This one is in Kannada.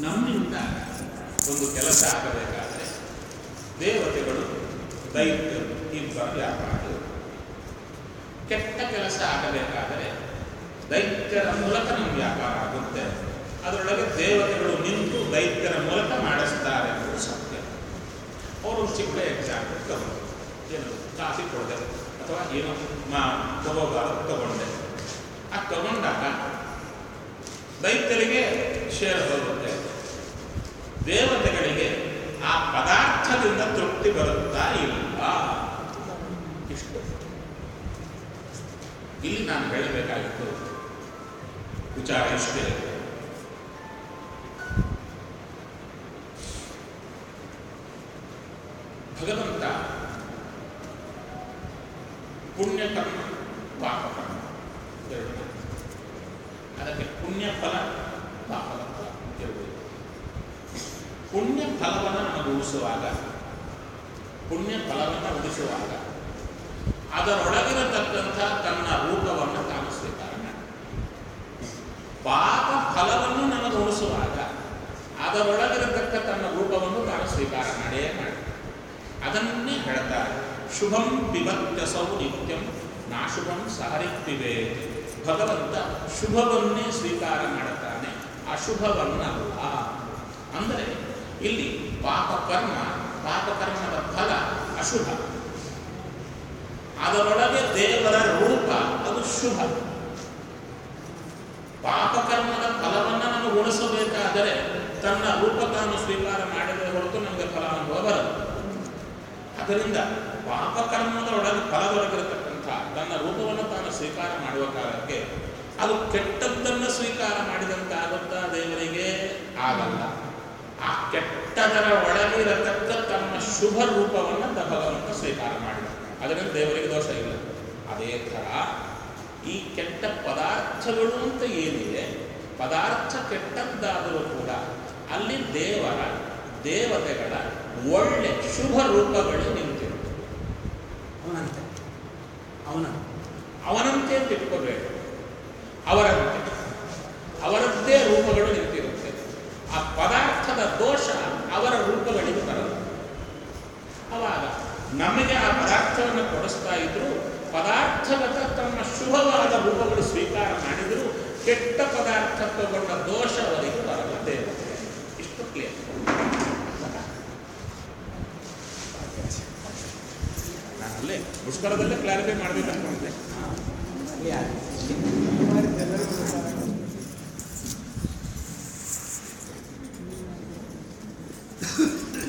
ನಮ್ಮಿಂದ ಒಂದು ಕೆಲಸ ಆಗಬೇಕಾದರೆ ದೇವತೆಗಳು ದೈತ್ಯರು ಇಬ್ಬರು ವ್ಯಾಪಾರಿಗಳು ಕೆಟ್ಟ ಕೆಲಸ ಆಗಬೇಕಾದರೆ ದೈತ್ಯರ ಮೂಲಕ ನಮ್ಮ ವ್ಯಾಪಾರ ಆಗುತ್ತೆ ಅದರೊಳಗೆ ದೇವತೆಗಳು ನಿಂತು ದೈತ್ಯರ ಮೂಲಕ ಮಾಡಿಸ್ತಾರೆ ಎಂಬುದು ಸತ್ಯ ಅವರು ಚಿಕ್ಕ ಎಕ್ಸಾಂಪಲ್ ತಗೊಂಡು ಏನು ಕಾಫಿ ಕೊಡದೆ ಅಥವಾ ಏನೋ ಮಾ ತಗೋಬಾರದು ತಗೊಂಡೆ ಆ ತಗೊಂಡಾಗ ದೈತ್ಯರಿಗೆ ಶೇರ್ ಹೋಗುತ್ತೆ ದೇವತೆಗಳಿಗೆ ಆ ಪದಾರ್ಥದಿಂದ ತೃಪ್ತಿ ಬರುತ್ತಾ ಇಲ್ಲ ಇಷ್ಟು ಇಲ್ಲಿ ನಾನು ಹೇಳಬೇಕಾಗಿತ್ತು ವಿಚಾರ ಇಷ್ಟೇ ಭಗವಂತ ಪುಣ್ಯಕರ್ಮ ಪಾಪಕರ್ಮ ಎರಡು ಮಾತು. ಅದಕ್ಕೆ ಪುಣ್ಯ ಫಲ ಪಾಪದ ಫಲ ಎರಡು ಪುಣ್ಯ ಫಲವನ್ನು ನಮಗೆ ಉಳಿಸುವಾಗ ಪುಣ್ಯ ಫಲವನ್ನು ಉಳಿಸುವಾಗ ಅದರೊಳಗಿರತಕ್ಕಂಥ ತನ್ನ ರೂಪವನ್ನು ತಾನು ಸ್ವೀಕಾರ ಮಾಡಿ ಪಾಪ ಫಲವನ್ನು ನಮಗೆ ಉಳಿಸುವಾಗ ಅದರೊಳಗಿರತಕ್ಕ ತನ್ನ ರೂಪವನ್ನು ತಾನು ಸ್ವೀಕಾರ ಮಾಡೇ ಮಾಡಿ ಅದನ್ನೇ ಹೇಳ್ತಾರೆ ಶುಭಂ ಪಿಬತ್ಯಸೌ ನಿತ್ಯಂ ನಾಶುಭಂ ಸಹರಿಪ್ಪಿವೆ ಭಗವಂತ ಶುಭವನ್ನೇ ಸ್ವೀಕಾರ ಮಾಡುತ್ತಾನೆ ಅಶುಭವನ್ನಲ್ಲ ಅಂದರೆ ಇಲ್ಲಿ ಪಾಪಕರ್ಮ ಪಾಪಕರ್ಮದ ಫಲ ಅಶುಭ ಅದರೊಳಗೆ ದೇವರ ರೂಪ ಅದು ಶುಭ ಪಾಪಕರ್ಮದ ಫಲವನ್ನು ನಮಗೆ ಉಣಿಸಬೇಕಾದರೆ ತನ್ನ ರೂಪ ತಾನು ಸ್ವೀಕಾರ ಮಾಡಿದರೆ ಹೊರತು ನಮಗೆ ಫಲ ಅನುಭವ ಬರಲ್ಲ ಅದರಿಂದ ಪಾಪಕರ್ಮದ ಒಳಗೆ ಫಲದೊಳಗಿರತಕ್ಕಂಥ ತನ್ನ ರೂಪವನ್ನು ತಾನು ಸ್ವೀಕಾರ ಮಾಡುವ ಕಾಲಕ್ಕೆ ಅದು ಕೆಟ್ಟದ್ದನ್ನು ಸ್ವೀಕಾರ ಮಾಡಿದಂತಾಗುತ್ತಾ ದೇವರಿಗೆ ಆಗಲ್ಲ ಆ ಕೆಟ್ಟದರ ಒಳಗೆ ಇರತಕ್ಕ ತನ್ನ ಶುಭ ರೂಪವನ್ನು ತ ಭಗವಂತ ಸ್ವೀಕಾರ ಮಾಡಿದ ಅದರಿಂದ ದೇವರಿಗೆ ದೋಷ ಇಲ್ಲ ಅದೇ ಥರ ಈ ಕೆಟ್ಟ ಪದಾರ್ಥಗಳು ಅಂತ ಏನಿದೆ ಪದಾರ್ಥ ಕೆಟ್ಟದ್ದಾದರೂ ಕೂಡ ಅಲ್ಲಿ ದೇವರ ದೇವತೆಗಳ ಒಳ್ಳೆ ಶುಭ ರೂಪಗಳು ನಿಂತಿರುತ್ತೆ ಅವನಂತೆ ಅವನ ಅವನಂತೆ ಅಂತ ಇಟ್ಕೋಬೇಕು ಅವರಂತೆ ಅವರದ್ದೇ ರೂಪಗಳು ನಿಂತಿರುತ್ತೆ ಆ ಪದಾರ್ಥದ ದೋಷ ಅವರ ರೂಪಗಳಿಗೆ ಬರಲ್ಲ ಅವಾಗ ನಮಗೆ ಆ ಪದಾರ್ಥವನ್ನು ಕೊಡಿಸ್ತಾ ಇದ್ರು ಪದಾರ್ಥಗತ ತಮ್ಮ ಶುಭವಾದ ರೂಪಗಳು ಸ್ವೀಕಾರ ಮಾಡಿದ್ರು ಕೆಟ್ಟ ಪದಾರ್ಥ ತಗೊಂಡ ದೋಷ ಅವರಿಗೆ ಬರಲ್ಲ ದೇವತೆ ಇಷ್ಟು ಕ್ಲಿಯರ್ ನಾನಲ್ಲೇ ಮುಷ್ಕರದಲ್ಲೇ ಕ್ಲಾರಿಫೈ ಮಾಡಬೇಕು ಅನ್ಕೊಂಡಿದ್ದೆ ಯಾರು